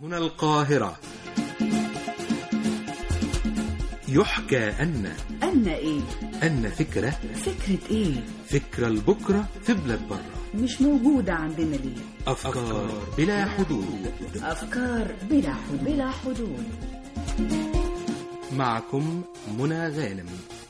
هنا القاهرة يحكى أن أن إيه؟ أن فكرة فكرة إيه؟ فكرة لبكرة في بلاد برة مش موجودة عندنا ليه؟ أفكار بلا حدود أفكار بلا حدود بلا حدود معكم منى غانم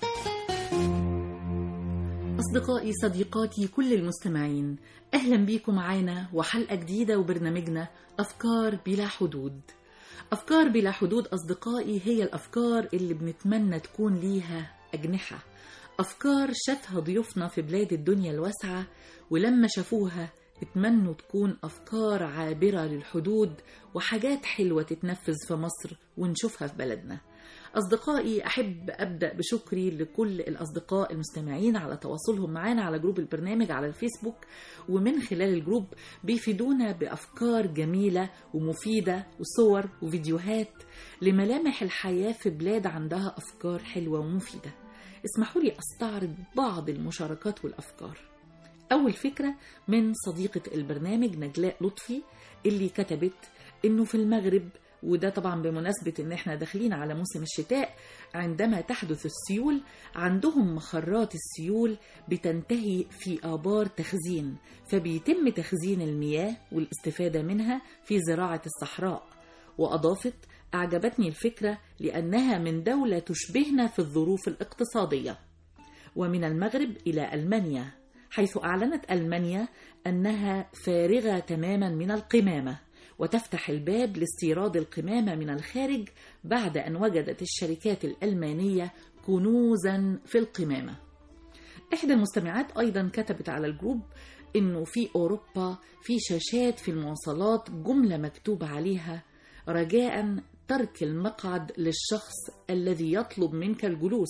أصدقائي صديقاتي كل المستمعين أهلا بيكم معانا وحلقة جديدة وبرنامجنا أفكار بلا حدود أفكار بلا حدود أصدقائي هي الأفكار اللي بنتمنى تكون ليها أجنحة أفكار شافها ضيوفنا في بلاد الدنيا الواسعة ولما شافوها اتمنوا تكون أفكار عابرة للحدود وحاجات حلوة تتنفذ في مصر ونشوفها في بلدنا أصدقائي أحب أبدأ بشكري لكل الأصدقاء المستمعين على تواصلهم معنا على جروب البرنامج على الفيسبوك ومن خلال الجروب بيفيدونا بأفكار جميلة ومفيدة وصور وفيديوهات لملامح الحياة في بلاد عندها أفكار حلوة ومفيدة اسمحوا لي أستعرض بعض المشاركات والأفكار أول فكرة من صديقة البرنامج نجلاء لطفي اللي كتبت إنه في المغرب وده طبعا بمناسبة إن إحنا داخلين على موسم الشتاء عندما تحدث السيول عندهم مخرات السيول بتنتهي في آبار تخزين فبيتم تخزين المياه والاستفادة منها في زراعة الصحراء وأضافت أعجبتني الفكرة لأنها من دولة تشبهنا في الظروف الاقتصادية ومن المغرب إلى ألمانيا حيث أعلنت ألمانيا أنها فارغة تماما من القمامة وتفتح الباب لاستيراد القمامة من الخارج بعد أن وجدت الشركات الألمانية كنوزا في القمامة إحدى المستمعات أيضا كتبت على الجروب إنه في أوروبا في شاشات في المواصلات جملة مكتوب عليها رجاء ترك المقعد للشخص الذي يطلب منك الجلوس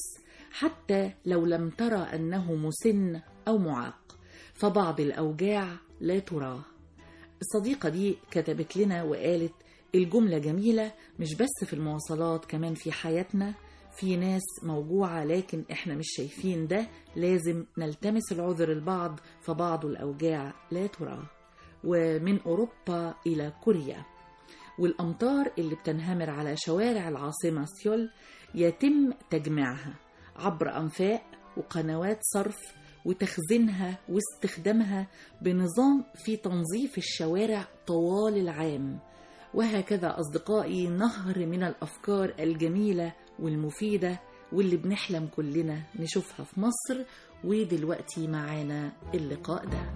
حتى لو لم ترى أنه مسن أو معاق فبعض الأوجاع لا تراه الصديقة دي كتبت لنا وقالت الجملة جميلة مش بس في المواصلات كمان في حياتنا في ناس موجوعة لكن احنا مش شايفين ده لازم نلتمس العذر البعض فبعض الأوجاع لا تراه ومن أوروبا إلى كوريا والأمطار اللي بتنهمر على شوارع العاصمة سيول يتم تجميعها عبر أنفاق وقنوات صرف وتخزينها واستخدامها بنظام في تنظيف الشوارع طوال العام وهكذا أصدقائي نهر من الأفكار الجميلة والمفيدة واللي بنحلم كلنا نشوفها في مصر ودلوقتي معانا اللقاء ده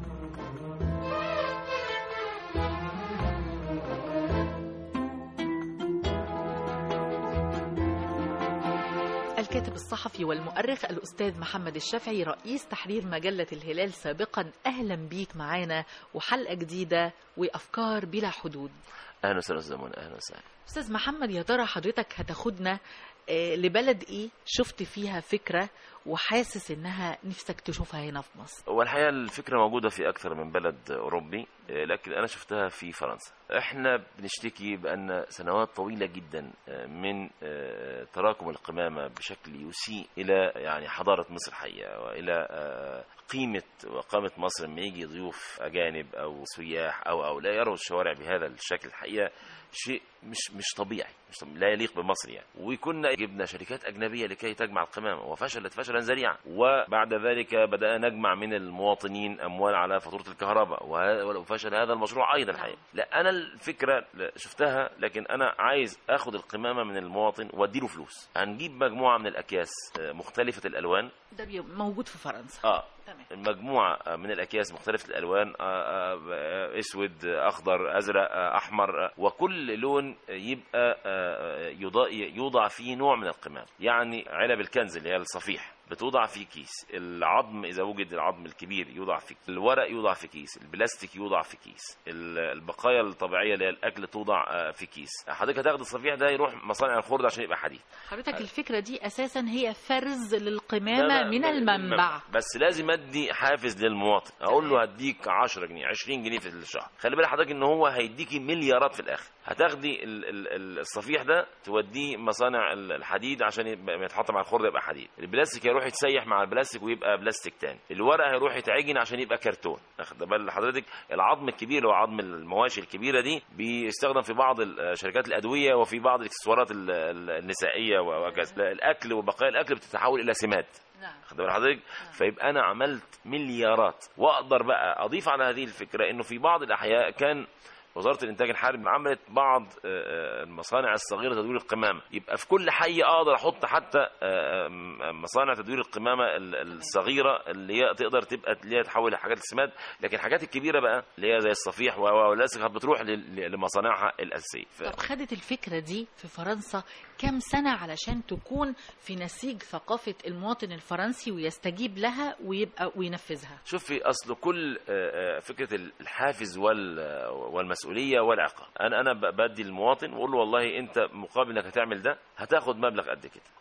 الكاتب الصحفي والمؤرخ الأستاذ محمد الشافعي رئيس تحرير مجلة الهلال سابقا أهلا بيك معانا وحلقة جديدة وأفكار بلا حدود اهلا وسهلا استاذ منى اهلا وسهلا أستاذ محمد يا ترى حضرتك هتاخدنا آه، لبلد إيه شفت فيها فكرة وحاسس إنها نفسك تشوفها هنا في مصر والحقيقه الفكره موجوده في اكثر من بلد اوروبي آه، لكن انا شفتها في فرنسا احنا بنشتكي بان سنوات طويله جدا آه، من آه، تراكم القمامه بشكل يسيء الى يعني حضاره مصر حقيقه والى آه، قيمه وقامه مصر لما يجي ضيوف اجانب او سياح او او لا يروا الشوارع بهذا الشكل الحقيقه شيء مش مش طبيعي مش طبيعي لا يليق بمصر يعني وكنا جبنا شركات اجنبيه لكي تجمع القمامه وفشلت فشلا ذريعا وبعد ذلك بدانا نجمع من المواطنين اموال على فاتوره الكهرباء وه- وفشل هذا المشروع ايضا الحقيقه لا انا الفكره لا- شفتها لكن انا عايز اخد القمامه من المواطن واديله فلوس هنجيب مجموعه من الاكياس آه، مختلفه الالوان ده بي- موجود في فرنسا اه تمام مجموعة من الأكياس مختلفة الألوان آه، آه، أسود آه، أخضر أزرق آه، أحمر آه، وكل لون يبقى آه، يوضع- يوضع فيه نوع من القمام يعني علب الكنز اللي هي الصفيح بتوضع في كيس العظم اذا وجد العظم الكبير يوضع في كيس. الورق يوضع في كيس البلاستيك يوضع في كيس ال- البقايا الطبيعيه اللي هي الاكل توضع آه، في كيس حضرتك هتاخد الصفيح ده يروح مصانع الخرد عشان يبقى حديد حضرتك الفكرة دي أساسا هي فرز للقمامة لا، لا، من المنبع بس لازم ادي حافز للمواطن اقول له هديك 10 جنيه 20 جنيه في الشهر خلي بالك حضرتك ان هو هيديكي مليارات في الاخر هتاخدي ال- ال- ال- الصفيح ده توديه مصانع ال- الحديد عشان يبقى يتحط مع الخرده يبقى حديد البلاستيك هيروح يتسيح مع البلاستيك ويبقى بلاستيك تاني الورق هيروح يتعجن عشان يبقى كرتون واخد بال حضرتك العظم الكبير اللي هو عظم المواشي الكبيره دي بيستخدم في بعض ال- شركات الادويه وفي بعض الاكسسوارات ال- ال- النسائيه وهكذا الاكل وبقايا الاكل بتتحول الى سماد نعم خد بال حضرتك فيبقى انا عملت مليارات واقدر بقى اضيف على هذه الفكره انه في بعض الاحياء كان وزاره الانتاج الحربي عملت بعض آه، آه، المصانع الصغيره تدوير القمامه يبقى في كل حي اقدر احط حتى آه، آه، مصانع تدوير القمامه ال- الصغيره اللي هي تقدر تبقى اللي هي تحول لحاجات السماد لكن الحاجات الكبيره بقى اللي هي زي الصفيح و- و- واللاسك بتروح لل- لمصانعها الاساسيه ف- طب خدت الفكرة دي في فرنسا كم سنة علشان تكون في نسيج ثقافة المواطن الفرنسي ويستجيب لها ويبقى وينفذها شوفي اصل كل آه، آه، فكره الحافز وال- آه، والمسؤوليه والعقاب انا انا ب- بدي المواطن واقول له والله انت مقابل انك هتعمل ده هتاخد مبلغ قد كده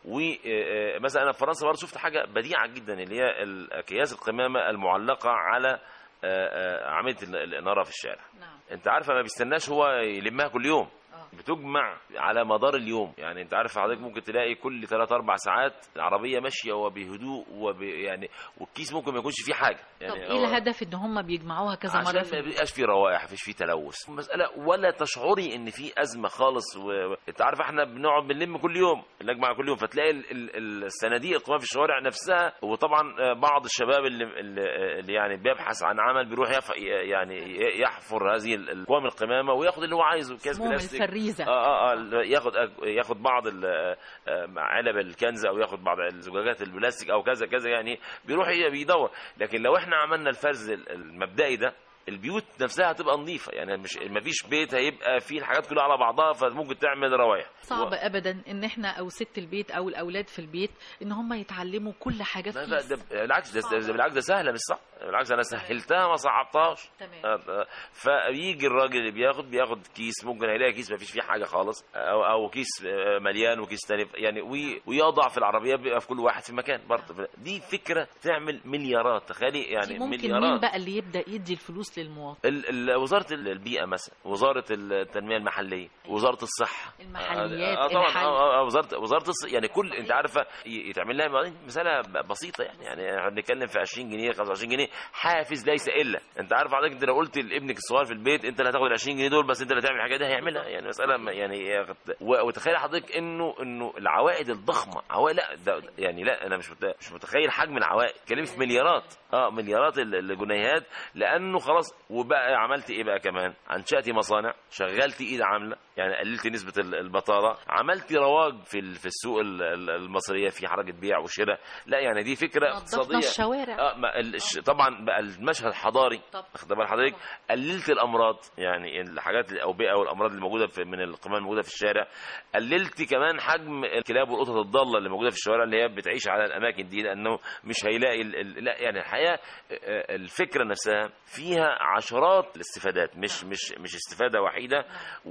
ومثلا انا في فرنسا برضه شفت حاجه بديعه جدا اللي هي ال- اكياس القمامه المعلقه على آه، آه، عمليه ال- الاناره في الشارع نعم انت عارفه ما بيستناش هو يلمها كل يوم آه. بتجمع على مدار اليوم يعني انت عارف حضرتك ممكن تلاقي كل 3 4 ساعات العربيه ماشيه وبهدوء وب يعني والكيس ممكن ما يكونش فيه حاجه يعني طب هو- ايه الهدف ان هم بيجمعوها كذا مرة عشان ما في يبقاش في روائح مفيش في تلوث مسألة ولا تشعري ان في ازمه خالص و... و- انت عارف احنا بنقعد بنلم كل يوم نجمع كل يوم فتلاقي ال... ال... الصناديق القمامه في الشوارع نفسها وطبعا آه، بعض الشباب اللي, اللي اللي يعني بيبحث عن عمل بيروح يف... يعني يحفر هذه ال- القوام القمامه وياخد اللي هو عايزه كاس اسمهم بلاستيك الفريزة اه اه اه ياخد ياخد بعض ال- آه، علب الكنز او ياخد بعض الزجاجات البلاستيك او كذا كذا يعني بيروح ي- بيدور لكن لو احنا عملنا الفرز ال- المبدئي ده البيوت نفسها هتبقى نظيفه يعني مش مفيش بيت هيبقى فيه الحاجات كلها على بعضها فممكن تعمل روايح صعب ابدا ان احنا او ست البيت او الاولاد في البيت ان هم يتعلموا كل حاجة في لا لا كيس ده بالعكس ده, صعبة. ده بالعكس ده سهله مش صح بالعكس انا سهلتها ما صعبتهاش تمام آه، آه، فيجي الراجل اللي بياخد بياخد كيس ممكن هيلاقي كيس ما فيش فيه حاجه خالص او او كيس آه، مليان وكيس تاني يعني وي- ويضع في العربيه بيبقى في كل واحد في مكان برضه دي فكره تعمل مليارات تخيلي دي يعني ممكن مين مليارات بقى اللي يبدا يدي الفلوس للمواطن ال- ال- وزاره ال- البيئه مثلا وزاره التنميه المحليه وزاره الصحه المحليات، آه، آه، طبعا الحي. آه، آه، وزاره وزاره الص... يعني كل انت عارفه ي- يتعمل لها بعدين مساله ب- بسيطه يعني يعني احنا بنتكلم في 20 جنيه 25 جنيه حافز ليس الا انت عارف حضرتك انت لو قلت لابنك الصغير في البيت انت اللي هتاخد ال 20 جنيه دول بس انت اللي هتعمل الحاجه دي هيعملها يعني مساله ما- يعني و- وتخيل حضرتك انه انه العوائد الضخمه عوائد لا ده يعني لا انا مش مت- مش متخيل حجم العوائد كلمه في مليارات اه مليارات ال- الجنيهات لانه خلاص وبقى عملت ايه بقى كمان انشات مصانع شغلت ايد عامله يعني قللت نسبه ال- البطاله عملت رواج في ال- في السوق ال- ال- المصريه في حركه بيع وشراء لا يعني دي فكره نظفنا اقتصاديه الشوارع اه ما الش- طبعا بقى المشهد حضاري طب. واخد بال حضرتك قللت الامراض يعني الحاجات الاوبئه والامراض اللي موجوده في من القمامه الموجوده في الشارع قللت كمان حجم الكلاب والقطط الضاله اللي موجوده في الشوارع اللي هي بتعيش على الاماكن دي لانه مش هيلاقي ال... ال... لا يعني الحقيقه آه، الفكره نفسها فيها عشرات الاستفادات مش مش مش استفاده وحيده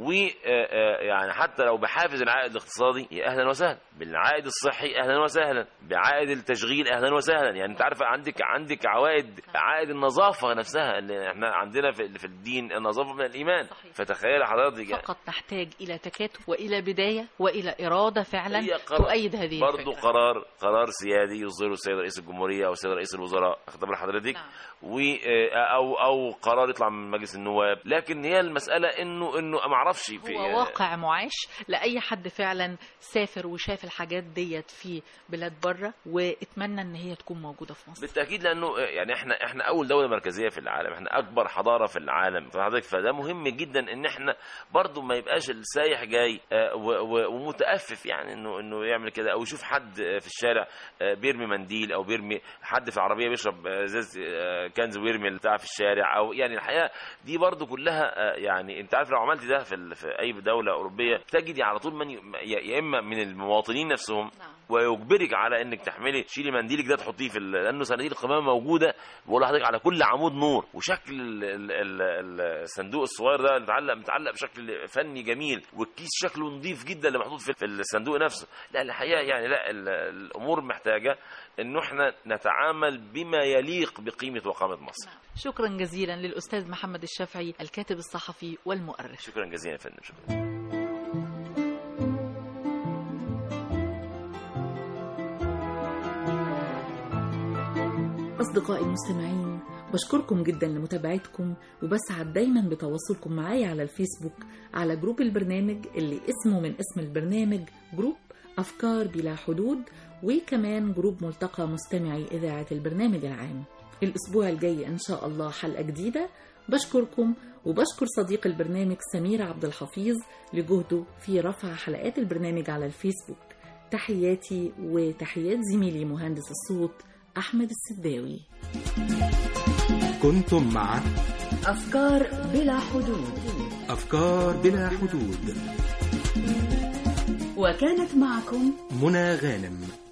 ويعني حتى لو بحافز العائد الاقتصادي يا اهلا وسهلا بالعائد الصحي اهلا وسهلا بعائد التشغيل اهلا وسهلا يعني انت عارفه عندك عندك عوائد عائد النظافه نفسها اللي احنا عندنا في في الدين النظافه من الايمان صحيح. فتخيل حضرتك فقط نحتاج الى تكاتف والى بدايه والى اراده فعلا هي قرار- تؤيد هذه برضه الفكره قرار قرار سيادي يصدره السيد رئيس الجمهوريه او السيد رئيس الوزراء واخد بال حضرتك نعم. و او او قرار يطلع من مجلس النواب لكن هي المساله انه انه ما اعرفش في هو واقع معاش لاي حد فعلا سافر وشاف الحاجات ديت في بلاد بره واتمنى ان هي تكون موجوده في مصر بالتاكيد لانه يعني احنا احنا اول دوله مركزيه في العالم احنا اكبر حضاره في العالم فحضرتك فده مهم جدا ان احنا برضو ما يبقاش السايح جاي آه، و- و- ومتأفف يعني انه انه يعمل كده او يشوف حد آه، في الشارع آه، بيرمي منديل او بيرمي حد في العربيه بيشرب آه، ازاز آه، كنز ويرمي بتاع في الشارع او يعني الحقيقه دي برضو كلها آه، يعني انت عارف لو عملت ده في ال- في اي دوله اوروبيه تجدي على طول من ي- يا يا اما من المواطنين نفسهم نعم. ويجبرك على انك تحملي تشيلي منديلك ده تحطيه في ال- لانه صناديق القمامه موجوده بقول لحضرتك على كل عمود نور وشكل ال- ال- ال- الصندوق الصغير ده متعلق متعلق بشكل فني جميل والكيس شكله نظيف جدا اللي محطوط في في الصندوق نفسه لا الحقيقه يعني لا ال- الامور محتاجه انه احنا نتعامل بما يليق بقيمه وقامه مصر شكرا جزيلا جزيلا للأستاذ محمد الشافعي الكاتب الصحفي والمؤرخ شكرا جزيلا يا فندم شكرا أصدقائي المستمعين بشكركم جدا لمتابعتكم وبسعد دايما بتواصلكم معايا على الفيسبوك على جروب البرنامج اللي اسمه من اسم البرنامج جروب أفكار بلا حدود وكمان جروب ملتقى مستمعي إذاعة البرنامج العام الأسبوع الجاي إن شاء الله حلقة جديدة بشكركم وبشكر صديق البرنامج سمير عبد الحفيظ لجهده في رفع حلقات البرنامج على الفيسبوك تحياتي وتحيات زميلي مهندس الصوت أحمد السداوي كنتم مع أفكار بلا حدود أفكار بلا حدود وكانت معكم منى غانم